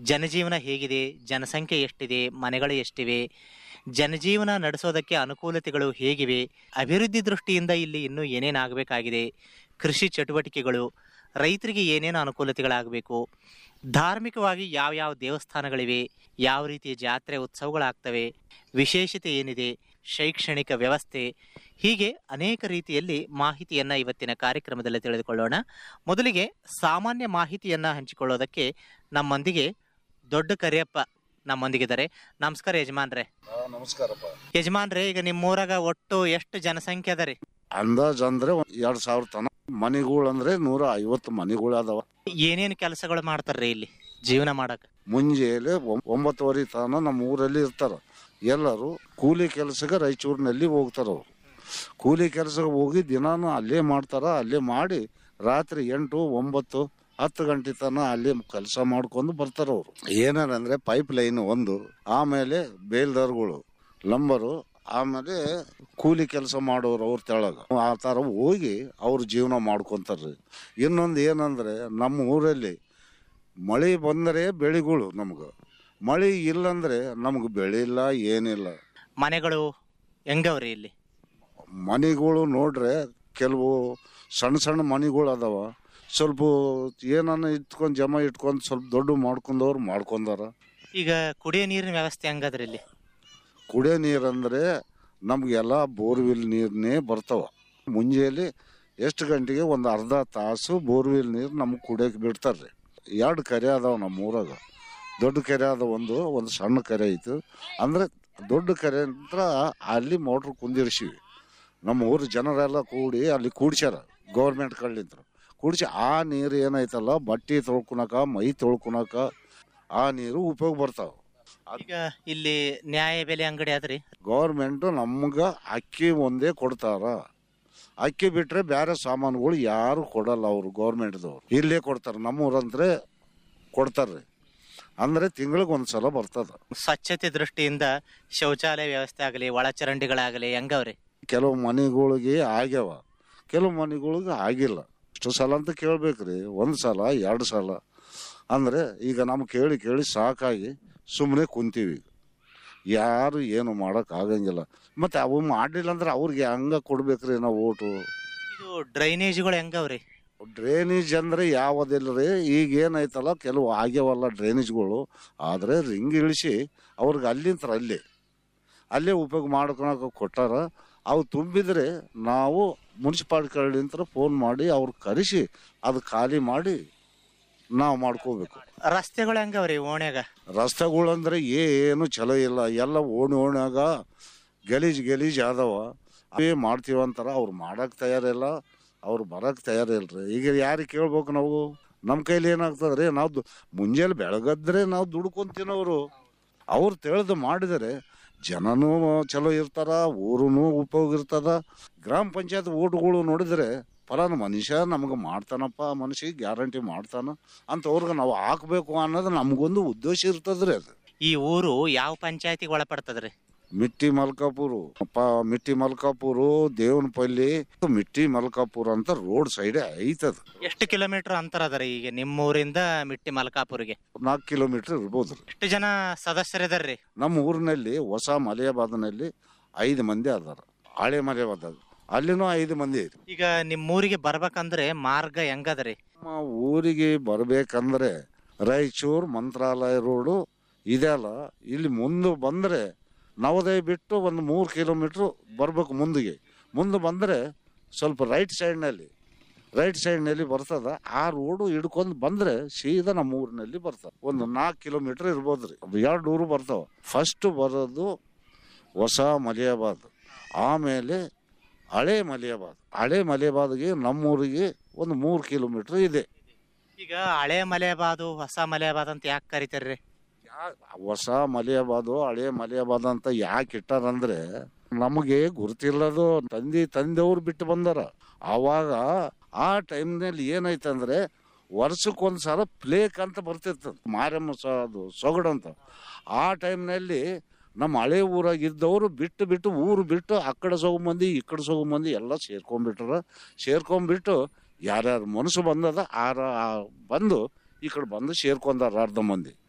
ಜನಜೀವನ ಹೇಗಿದೆ ಜನಸಂಖ್ಯೆ ಎಷ್ಟಿದೆ ಮನೆಗಳು ಎಷ್ಟಿವೆ ಜನಜೀವನ ನಡೆಸೋದಕ್ಕೆ ಅನುಕೂಲತೆಗಳು ಹೇಗಿವೆ ಅಭಿವೃದ್ಧಿ ದೃಷ್ಟಿಯಿಂದ ಇಲ್ಲಿ ಇನ್ನೂ ಏನೇನಾಗಬೇಕಾಗಿದೆ ಕೃಷಿ ಚಟುವಟಿಕೆಗಳು ರೈತರಿಗೆ ಏನೇನು ಅನುಕೂಲತೆಗಳಾಗಬೇಕು ಧಾರ್ಮಿಕವಾಗಿ ಯಾವ್ಯಾವ ದೇವಸ್ಥಾನಗಳಿವೆ ಯಾವ ರೀತಿಯ ಜಾತ್ರೆ ಉತ್ಸವಗಳಾಗ್ತವೆ ವಿಶೇಷತೆ ಏನಿದೆ ಶೈಕ್ಷಣಿಕ ವ್ಯವಸ್ಥೆ ಹೀಗೆ ಅನೇಕ ರೀತಿಯಲ್ಲಿ ಮಾಹಿತಿಯನ್ನ ಇವತ್ತಿನ ಕಾರ್ಯಕ್ರಮದಲ್ಲಿ ತಿಳಿದುಕೊಳ್ಳೋಣ ಮೊದಲಿಗೆ ಸಾಮಾನ್ಯ ಮಾಹಿತಿಯನ್ನ ಹಂಚಿಕೊಳ್ಳೋದಕ್ಕೆ ನಮ್ಮೊಂದಿಗೆ ದೊಡ್ಡ ಕರಿಯಪ್ಪ ನಮ್ಮೊಂದಿಗಿದ್ದಾರೆ ನಮಸ್ಕಾರ ಯಜಮಾನ್ರೆ ನಮಸ್ಕಾರಪ್ಪ ಯಜಮಾನ್ರೆ ಈಗ ನಿಮ್ಮೂರಾಗ ಒಟ್ಟು ಎಷ್ಟು ಜನಸಂಖ್ಯೆ ಅದ ರೀ ಅಂದಾಜ್ ಅಂದ್ರೆ ಒಂದ್ ಎರಡ್ ಸಾವಿರ ತನ ಮನಿಗಳು ಅಂದ್ರೆ ನೂರ ಐವತ್ತು ಮನಿಗಳು ಅದಾವ ಏನೇನು ಕೆಲಸಗಳು ಮಾಡ್ತಾರ್ರಿ ಇಲ್ಲಿ ಜೀವನ ಮಾಡಕ್ ಮುಂಜಾನೆ ಒಂ- ಒಂಬತ್ತುವರೆ ತನ ನಮ್ಮ ಊರಲ್ಲಿ ಇರ್ತಾರ ಎಲ್ಲರೂ ಕೂಲಿ ಕೆಲಸಕ್ಕೆ ರಾಯಚೂರಿನಲ್ಲಿ ಹೋಗ್ತಾರ ಅವ್ರು ಕೂಲಿ ಕೆಲಸಕ್ಕೆ ಹೋಗಿ ದಿನಾನು ಅಲ್ಲೇ ಮಾಡ್ತಾರ ಅಲ್ಲೇ ಮಾಡಿ ರಾತ್ರಿ ಎಂಟು ಒಂಬತ್ತು ಹತ್ತು ಗಂಟೆ ತನ ಅಲ್ಲಿ ಕೆಲಸ ಮಾಡ್ಕೊಂಡು ಬರ್ತಾರ ಅವರು ಏನಾರಂದ್ರೆ ಪೈಪ್ ಲೈನ್ ಒಂದು ಆಮೇಲೆ ಬೇಲ್ದಾರ್ಗಳು ಲಂಬರು ಆಮೇಲೆ ಕೂಲಿ ಕೆಲಸ ಮಾಡೋರು ಅವ್ರ ತೆಳಗ ಆ ಥರ ಹೋಗಿ ಅವ್ರ ಜೀವನ ಮಾಡ್ಕೊಂತಾರ್ರಿ ಇನ್ನೊಂದು ಏನಂದ್ರೆ ನಮ್ಮ ಊರಲ್ಲಿ ಮಳೆ ಬಂದರೆ ಬೆಳೆಗಳು ನಮ್ಗೆ ಮಳೆ ಇಲ್ಲಂದ್ರೆ ನಮ್ಗೆ ಬೆಳೆ ಇಲ್ಲ ಏನಿಲ್ಲ ಮನೆಗಳು ಹೆಂಗವ್ರಿ ಇಲ್ಲಿ ಮನೆಗಳು ನೋಡ್ರೆ ಕೆಲವು ಸಣ್ಣ ಸಣ್ಣ ಮನೆಗಳು ಅದಾವ ಸ್ವಲ್ಪ ಏನನ್ನ ಇಟ್ಕೊಂಡು ಜಮ ಇಟ್ಕೊಂಡು ಸ್ವಲ್ಪ ದೊಡ್ಡ ಮಾಡ್ಕೊಂಡವ್ರು ಮಾಡ್ಕೊಂಡಾರ ಈಗ ಕುಡಿಯೋ ನೀರಿನ ವ್ಯವಸ್ಥೆ ಹೆಂಗದ್ರಿ ಇಲ್ಲಿ ಕುಡಿಯೋ ನೀರಂದ್ರೆ ನಮಗೆಲ್ಲ ಬೋರ್ವೆಲ್ ನೀರನ್ನೇ ಬರ್ತಾವ ಮುಂಜಾನೆ ಎಷ್ಟು ಗಂಟೆಗೆ ಒಂದು ಅರ್ಧ ತಾಸು ಬೋರ್ವೆಲ್ ನೀರು ನಮ್ಗೆ ಕುಡಿಯೋಕೆ ಬಿಡ್ತಾರ್ರಿ ಎರಡು ಕೆರೆ ಅದಾವ ನಮ್ಮ ಊರಾಗ ದೊಡ್ಡ ಕೆರೆ ಅದ ಒಂದು ಒಂದು ಸಣ್ಣ ಕೆರೆ ಐತು ಅಂದ್ರೆ ದೊಡ್ಡ ಕೆರೆ ಅಂತ ಅಲ್ಲಿ ಮೋಟ್ರ್ ಕುಂದಿರ್ಸಿವಿ ನಮ್ಮ ಊರ ಜನರೆಲ್ಲ ಕೂಡಿ ಅಲ್ಲಿ ಕೂಡ್ಸ್ಯಾರ ಗೌರ್ಮೆಂಟ್ ಕಡ್ಲಿಂತ ಕೂಡ್ಸಿ ಆ ನೀರು ಏನೈತಲ್ಲ ಬಟ್ಟೆ ತೊಳ್ಕೊಳಕ ಮೈ ತೊಳ್ಕೊಳಕ ಆ ನೀರು ಉಪಯೋಗ ಬರ್ತಾವ ಈಗ ಇಲ್ಲಿ ನ್ಯಾಯ ಬೆಲೆ ಅಂಗಡಿ ಅದ್ರಿ ಗೌರ್ಮೆಂಟ್ ನಮ್ಗೆ ಅಕ್ಕಿ ಒಂದೇ ಕೊಡ್ತಾರ ಅಕ್ಕಿ ಬಿಟ್ರೆ ಬೇರೆ ಸಾಮಾನುಗಳು ಯಾರು ಕೊಡಲ್ಲ ಅವರು ಗೌರ್ಮೆಂಟ್ದವ್ರು ಇಲ್ಲೇ ಕೊಡ್ತಾರೆ ನಮ್ಮೂರಂದ್ರೆ ಕೊಡ್ತಾರ್ರಿ ಅಂದ್ರೆ ತಿಂಗಳಿಗೆ ಒಂದ್ಸಲ ಬರ್ತದ ಸ್ವಚ್ಛತೆ ದೃಷ್ಟಿಯಿಂದ ಶೌಚಾಲಯ ವ್ಯವಸ್ಥೆ ಆಗಲಿ ಒಳಚರಂಡಿಗಳಾಗಲಿ ಹೆಂಗವ್ರಿ ಕೆಲವು ಮನೆಗಳಿಗೆ ಆಗ್ಯಾವ ಕೆಲವು ಮನೆಗಳಿಗೆ ಆಗಿಲ್ಲ ಇಷ್ಟು ಸಲ ಅಂತ ಕೇಳ್ಬೇಕ್ರಿ ಒಂದು ಸಲ ಎರಡು ಸಲ ಅಂದ್ರೆ ಈಗ ನಮ್ಗೆ ಕೇಳಿ ಕೇಳಿ ಸಾಕಾಗಿ ಸುಮ್ಮನೆ ಕುಂತೀವಿ ಯಾರು ಏನು ಮಾಡಕ್ ಆಗಂಗಿಲ್ಲ ಮತ್ತೆ ಅವು ಮಾಡಲಿಲ್ಲ ಅಂದ್ರೆ ಅವ್ರಿಗೆ ಹಂಗ ಕೊಡ್ಬೇಕ್ರಿ ನಾವು ಓಟು ಇದು ಡ್ರೈನೇಜ್ಗಳು ಹೆಂಗವ್ರಿ ಡ್ರೈನೇಜ್ ಅಂದ್ರೆ ಯಾವ್ದಿಲ್ರಿ ಈಗ ಏನೈತಲ್ಲ ಕೆಲವು ಆಗ್ಯಾವಲ್ಲ ಡ್ರೈನೇಜ್ಗಳು ಆದ್ರೆ ರಿಂಗ್ ಇಳಿಸಿ ಅವ್ರಿಗೆ ಅಲ್ಲಿಂತ್ರ ಅಲ್ಲೇ ಅಲ್ಲೇ ಉಪಯೋಗ ಮಾಡ್ಕೊಳಕ ಕೊಟ್ಟಾರ ಅವು ತುಂಬಿದ್ರೆ ನಾವು ಮುನ್ಸಿಪಾಲ್ಟಿಗಳಿಂದ ಫೋನ್ ಮಾಡಿ ಅವ್ರು ಕರೆಸಿ ಅದು ಖಾಲಿ ಮಾಡಿ ನಾವು ಮಾಡ್ಕೋಬೇಕು ರಸ್ತೆಗಳು ಹೆಂಗವ್ರಿ ಓಣ್ಯಾಗ ರಸ್ತೆಗಳು ಅಂದ್ರೆ ಏನು ಚಲೋ ಇಲ್ಲ ಎಲ್ಲ ಓಣಿ ಓಣ್ಯಾಗ ಗಲೀಜ್ ಗಲೀಜ್ ಆದವ ಅವೇ ಮಾಡ್ತೀವಿ ಅಂತಾರ ಅವ್ರು ಮಾಡಕ್ ತಯಾರಿಲ್ಲ ಅವ್ರು ಬರಕ್ ತಯಾರಿಲ್ರಿ ಈಗ ಯಾರಿಗೆ ಕೇಳ್ಬೇಕು ನಾವು ನಮ್ಮ ಕೈಲಿ ಏನಾಗ್ತದ್ರಿ ನಾವು ದು- ಮುಂಜಾನೆ ಬೆಳಗದ್ರೆ ನಾವು ದುಡ್ಕೊಂತೀನವ್ರು ಅವ್ರು ತಿಳಿದು ಮಾಡಿದರೆ ಜನನೂ ಚಲೋ ಇರ್ತಾರ ಊರುನು ಉಪಯೋಗ ಇರ್ತದ ಗ್ರಾಮ ಪಂಚಾಯತ್ ಓಟ್ಗಳು ನೋಡಿದ್ರೆ ಫಲಾನ ಮನುಷ್ಯ ನಮ್ಗೆ ಮಾಡ್ತಾನಪ್ಪ ಮನುಷ್ಯ ಗ್ಯಾರಂಟಿ ಮಾಡ್ತಾನ ಅಂತ ಅವ್ರಿಗೆ ನಾವು ಹಾಕ್ಬೇಕು ಅನ್ನೋದು ನಮಗೊಂದು ಉದ್ದೇಶ ಇರ್ತದ್ರಿ ಅದು ಈ ಊರು ಯಾವ ಪಂಚಾಯತಿಗೆ ಒಳಪಡ್ತದ್ರಿ ಮಿಟ್ಟಿ ಮಲ್ಕಾಪುರು ಪ ಮಿಟ್ಟಿ ಮಲ್ಕಾಪುರು ದೇವನಪಲ್ಲಿ ಮಿಟ್ಟಿ ಮಲ್ಕಾಪುರ ಅಂತ ರೋಡ್ ಸೈಡ್ ಐತದ ಎಷ್ಟು ಕಿಲೋಮೀಟರ್ ಅಂತರ ಅದರಿ ಈಗ ನಿಮ್ಮೂರಿಂದ ಮಿಟ್ಟಿ ಮಲ್ಕಾಪುರಿಗೆ ನಾಲ್ಕು ಕಿಲೋಮೀಟರ್ ಇರ್ಬೋದ್ರಿ ಎಷ್ಟು ಜನ ಸದಸ್ಯರಿದಾರ್ರಿ ನಮ್ಮ ಊರಿನಲ್ಲಿ ಹೊಸ ಮಲೆಯಾಬಾದ್ನಲ್ಲಿ ಐದು ಮಂದಿ ಅದಾರ ಹಳೆ ಮಲೆಯಾಬಾದ್ ಅಲ್ಲಿನೂ ಐದು ಮಂದಿ ಐತಿ ಈಗ ನಿಮ್ಮೂರಿಗೆ ಬರ್ಬೇಕಂದ್ರೆ ಮಾರ್ಗ ಹೆಂಗದ್ರಿ ನಮ್ಮ ಊರಿಗೆ ಬರ್ಬೇಕಂದ್ರೆ ರಾಯಚೂರ್ ಮಂತ್ರಾಲಯ ರೋಡು ಇದೆಯಲ್ಲ ಇಲ್ಲಿ ಮುಂದೆ ಬಂದ್ರೆ ನವೋದಯ ಬಿಟ್ಟು ಒಂದು ಮೂರು ಕಿಲೋಮೀಟ್ರ್ ಬರ್ಬೇಕು ಮುಂದಿಗೆ ಮುಂದೆ ಬಂದರೆ ಸ್ವಲ್ಪ ರೈಟ್ ಸೈಡ್ನಲ್ಲಿ ರೈಟ್ ಸೈಡ್ನಲ್ಲಿ ಬರ್ತದ ಆ ರೋಡು ಹಿಡ್ಕೊಂಡು ಬಂದ್ರೆ ಸೀದಾ ನಮ್ಮ ಊರಿನಲ್ಲಿ ಬರ್ತದೆ ಒಂದು ನಾಲ್ಕು ಕಿಲೋಮೀಟರ್ ಇರ್ಬೋದ್ರಿ ಎರಡು ಊರು ಬರ್ತಾವ ಫಸ್ಟ್ ಬರೋದು ಹೊಸ ಮಲಿಯಾಬಾದ್ ಆಮೇಲೆ ಹಳೆ ಮಲಿಯಾಬಾದ್ ಹಳೆ ಮಲಿಯಾಬಾದ್ಗೆ ನಮ್ಮೂರಿಗೆ ಒಂದು ಮೂರು ಕಿಲೋಮೀಟರ್ ಇದೆ ಈಗ ಹಳೆ ಮಲೆಬಾದು ಹೊಸ ಮಲೆಬಾದ್ ಅಂತ ಯಾಕೆ ಕರಿತಾರ್ರಿ ಯಾ- ಹೊಸ ಮಲಿಯಾಬಾದು ಹಳೆ ಮಲಿಯಾಬಾದ್ ಅಂತ ಯಾಕೆ ಇಟ್ಟಾರಂದ್ರೆ ನಮಗೆ ಗುರುತಿಲ್ಲದು ತಂದೆ ತಂದೆಯವ್ರು ಬಿಟ್ಟು ಬಂದಾರ ಆವಾಗ ಆ ಟೈಮ್ನಲ್ಲಿ ಏನೈತಂದ್ರೆ ವರ್ಷಕ್ಕೊಂದ್ಸಲ ಪ್ಲೇಕ್ ಅಂತ ಬರ್ತಿರ್ತದೆ ಮಾರಮ್ಮ ಸ ಅದು ಸೊಗಡು ಅಂತ ಆ ಟೈಮ್ನಲ್ಲಿ ನಮ್ಮ ಹಳೆ ಊರಾಗ ಇದ್ದವರು ಬಿಟ್ಟು ಬಿಟ್ಟು ಊರು ಬಿಟ್ಟು ಆ ಕಡೆ ಸೋಗು ಮಂದಿ ಈ ಕಡೆ ಸೋಗು ಮಂದಿ ಎಲ್ಲ ಸೇರ್ಕೊಂಡ್ಬಿಟ್ರ ಸೇರ್ಕೊಂಡ್ಬಿಟ್ಟು ಯಾರ್ಯಾರ ಮನಸ್ಸು ಬಂದದ ಆರ ಆ ಬಂದು ಈ ಕಡೆ ಬಂದು ಸೇರ್ಕೊಂಡಾರ ಅರ್ಧ ಮಂದಿ